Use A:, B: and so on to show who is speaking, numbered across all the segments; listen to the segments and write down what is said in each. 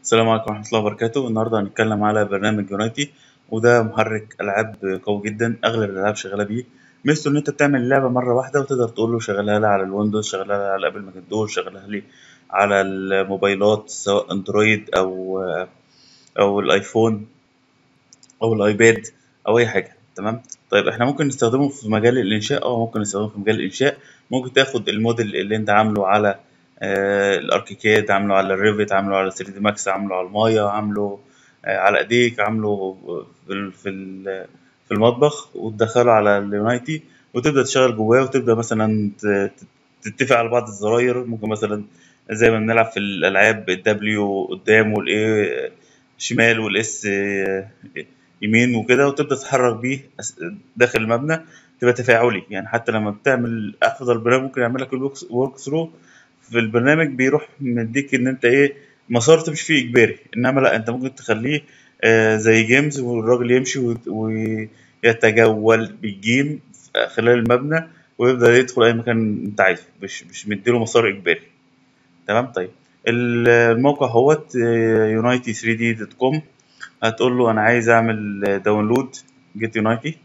A: السلام عليكم ورحمة الله وبركاته النهاردة هنتكلم على برنامج يونايتي وده محرك ألعاب قوي جدا أغلب الألعاب شغالة بيه ميزته إن أنت بتعمل اللعبة مرة واحدة وتقدر تقول له شغلها لي على الويندوز شغلها لي على أبل ماكنتوش شغلها لي على الموبايلات سواء أندرويد أو أو الأيفون أو الأيباد أو أي حاجة تمام طيب احنا ممكن نستخدمه في مجال الإنشاء أو ممكن نستخدمه في مجال الإنشاء ممكن تاخد الموديل اللي أنت عامله على آه، الاركيكاد عامله على الريفت عامله على 3 دي ماكس عامله على المايا عامله آه، على ايديك عامله في ال- في ال- في المطبخ وتدخله على اليونايتي وتبدا تشتغل جواه وتبدا مثلا ت- ت- تتفق على بعض الزراير ممكن مثلا زي ما بنلعب في الالعاب الدبليو قدام والاي شمال والاس يمين وكده وتبدا تتحرك بيه أس- داخل المبنى تبقى تفاعلي يعني حتى لما بتعمل افضل برنامج ممكن يعمل لك الورك ثرو في البرنامج بيروح مديك ان انت ايه مسار تمشي فيه اجباري انما لا انت ممكن تخليه آه زي جيمز والراجل يمشي ويت- ويتجول بالجيم خلال المبنى ويبدا يدخل اي مكان انت عايزه مش مش مديله مسار اجباري تمام طيب ال- الموقع هوت يونايتي 3 دي دوت كوم هتقول له انا عايز اعمل داونلود جيت يونايتي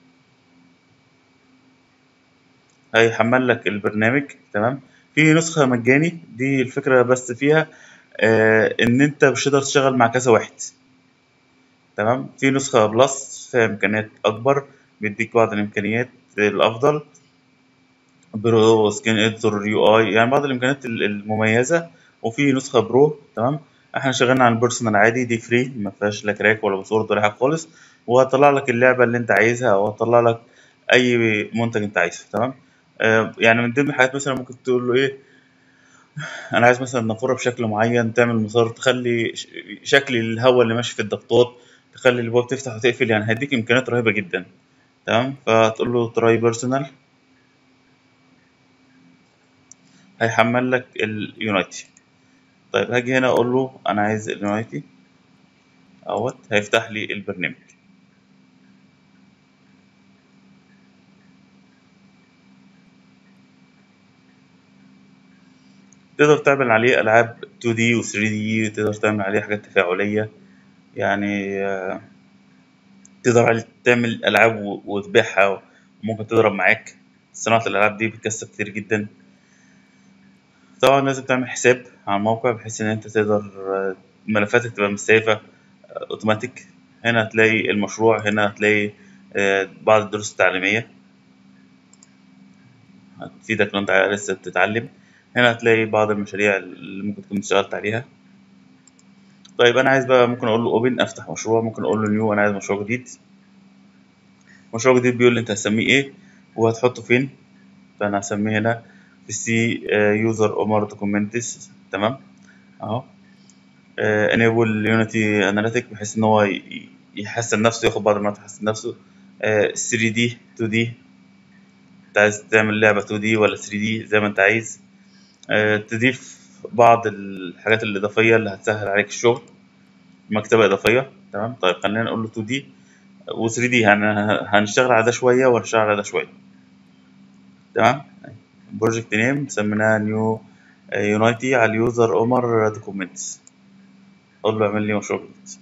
A: هيحمل لك البرنامج تمام في نسخة مجاني دي الفكرة بس فيها آه ان انت مش هتقدر تشتغل مع كذا واحد تمام في نسخة بلس فيها امكانيات اكبر بيديك بعض الامكانيات الافضل برو سكين اديتور يو اي يعني بعض الامكانيات ال- المميزة وفي نسخة برو تمام احنا شغالين على البيرسونال عادي دي فري ما فيهاش لا كراك ولا باسورد ولا حاجة خالص وهطلع لك اللعبة اللي انت عايزها او هطلع لك اي منتج انت عايزه تمام آه يعني من ضمن الحاجات مثلا ممكن تقول له ايه انا عايز مثلا نافوره بشكل معين تعمل مسار تخلي ش- شكل الهواء اللي ماشي في الضغطات تخلي الباب تفتح وتقفل يعني هيديك امكانيات رهيبه جدا تمام فتقول له تراي بيرسونال هيحمل لك اليونايتي طيب هاجي هنا اقول له انا عايز اليونايتي اهوت هيفتح لي البرنامج تقدر تعمل عليه العاب 2D و 3D تقدر تعمل عليه حاجات تفاعليه يعني آه، تقدر عليه تعمل العاب و- وتبيعها وممكن تضرب معاك صناعه الالعاب دي بتكسب كتير جدا طبعا لازم تعمل حساب على الموقع بحيث ان انت تقدر آه، ملفاتك تبقى مستهدفة آه، اوتوماتيك هنا هتلاقي المشروع هنا هتلاقي آه، بعض الدروس التعليمية هتفيدك لو انت لسه بتتعلم هنا هتلاقي بعض المشاريع اللي ممكن تكون اشتغلت عليها طيب انا عايز بقى ممكن اقول له اوبن افتح مشروع ممكن اقول له نيو انا عايز مشروع جديد مشروع جديد بيقول لي انت هتسميه ايه وهتحطه فين فانا هسميه هنا في سي يوزر عمر دوكيومنتس تمام اهو انيبل يونيتي اناليتيك بحيث ان هو ي- يحسن نفسه ياخد بعض المعلومات يحسن نفسه 3 دي 2 دي انت عايز تعمل لعبة 2 دي ولا 3 دي زي ما انت عايز آه، تضيف بعض الحاجات الإضافية اللي هتسهل عليك الشغل مكتبة إضافية تمام طيب خلينا نقول له 2 دي و 3 دي هنشتغل على ده شوية وهنشتغل على ده شوية تمام بروجكت نيم سميناه نيو يونايتي على اليوزر عمر دوكيومنتس اقول له اعمل لي مشروع جديد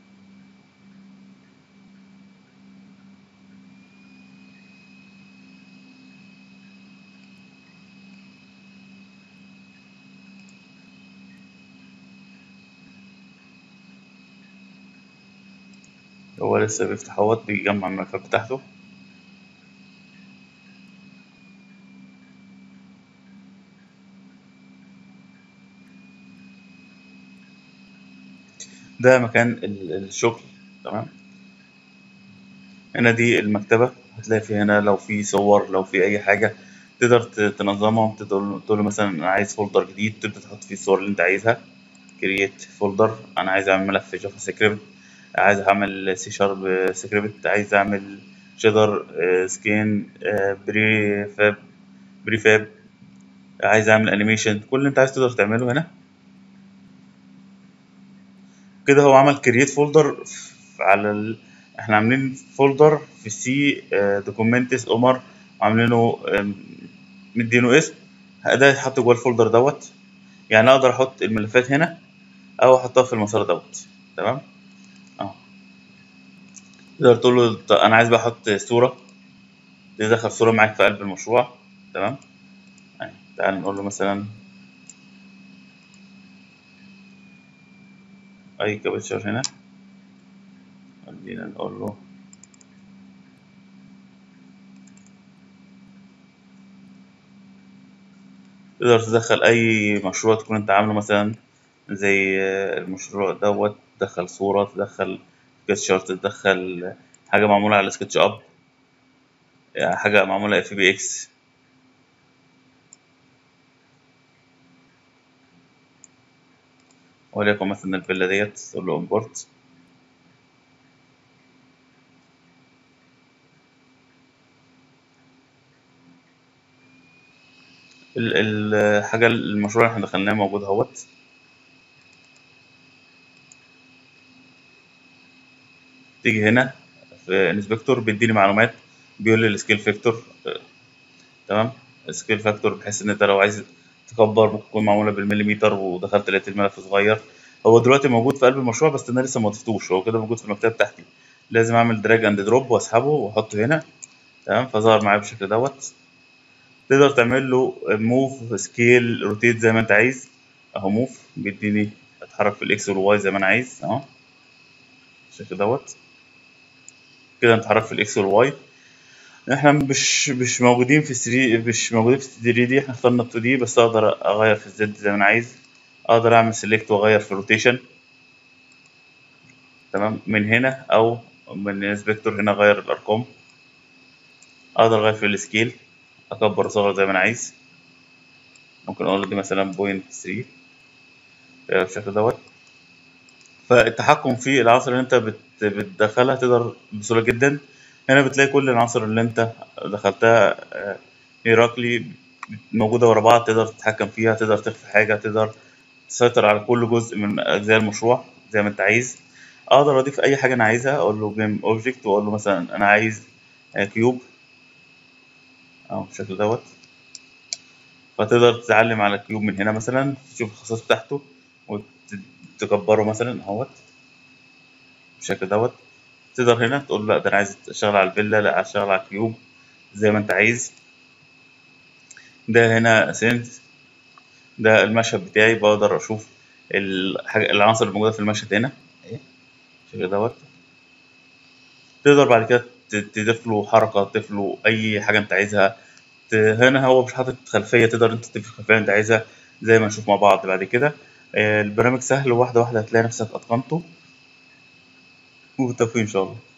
A: هو لسه بيفتح اهوت بيجمع الملفات بتاعته ده مكان ال- الشغل تمام هنا دي المكتبة هتلاقي في هنا لو في صور لو في أي حاجة تقدر ت- تنظمها تقول تقول له مثلا أنا عايز فولدر جديد تبدأ تحط فيه الصور اللي أنت عايزها كرييت فولدر أنا عايز أعمل ملف جافا سكريبت عايز أعمل سي شارب سكريبت عايز أعمل شيدر سكين بري فاب بري فاب عايز أعمل أنيميشن كل اللي أنت عايز تقدر تعمله هنا كده هو عمل كرييت فولدر على ال... احنا عاملين فولدر في سي دوكيومنتس عمر عاملينه آم، مدينه اسم ده يتحط جوه الفولدر دوت يعني اقدر احط الملفات هنا او احطها في المسار دوت تمام اهو تقدر تقول له ط- انا عايز بقى احط صوره تدخل صوره معاك في قلب المشروع تمام يعني تعال نقول له مثلا اي كابتشر هنا خلينا نقول له تقدر تدخل اي مشروع تكون انت عامله مثلا زي آه، المشروع دوت تدخل صورة تدخل سكتش ارت تدخل حاجة معمولة على سكتش اب يعني حاجة معمولة اف بي اكس وليكن مثلا الفيلا ديت تقول له امبورت الحاجة المشروع اللي احنا دخلناه موجود اهوت تيجي هنا في انسبكتور بيديني معلومات بيقول لي السكيل فاكتور تمام السكيل فاكتور بحيث ان انت لو عايز تكبر ممكن تكون معموله بالمليمتر ودخلت لقيت الملف صغير هو دلوقتي موجود في قلب المشروع بس انا لسه ما ضفتوش هو كده موجود في المكتبه بتاعتي لازم اعمل دراج اند دروب واسحبه واحطه هنا تمام فظهر معايا بالشكل دوت تقدر تعمل له موف سكيل روتيت زي ما انت عايز اهو موف بيديني اتحرك في الاكس والواي زي ما انا عايز اهو بالشكل دوت كده نتحرك في الاكس والواي احنا مش مش موجودين في 3 مش موجودين في 3 دي احنا اخترنا 2 دي بس اقدر اغير في الزد زي ما انا عايز اقدر اعمل سيلكت واغير في الروتيشن تمام من هنا او من الانسبكتور هنا اغير الارقام اقدر اغير في السكيل اكبر واصغر زي ما انا عايز ممكن اقول له دي مثلا بوينت 3 بالشكل دوت فالتحكم في العناصر اللي انت بت- بتدخلها تقدر بسهولة جدا هنا بتلاقي كل العناصر اللي انت دخلتها هيراكلي موجودة ورا بعض تقدر تتحكم فيها تقدر تخفي حاجة تقدر تسيطر على كل جزء من أجزاء المشروع زي ما انت عايز اقدر اضيف اي حاجة انا عايزها اقول له جيم اوبجكت واقول له مثلا انا عايز كيوب اهو بالشكل دوت فتقدر تتعلم على الكيوب من هنا مثلا تشوف الخصائص بتاعته وتكبره مثلا اهوت بالشكل دوت تقدر هنا تقول لا ده انا عايز اشتغل على الفيلا لا عايز اشتغل على الكيوب زي ما انت عايز ده هنا سنس ده المشهد بتاعي بقدر اشوف الحاجة العناصر الموجودة في المشهد هنا اهي بالشكل دوت تقدر بعد كده ت- تضيف له حركة تضيف له أي حاجة أنت عايزها ت- هنا هو مش حاطط خلفية تقدر أنت تضيف الخلفية اللي أنت عايزها زي ما نشوف مع بعض بعد كده آه، البرنامج سهل واحدة واحدة هتلاقي نفسك أتقنته وبالتوفيق إن شاء الله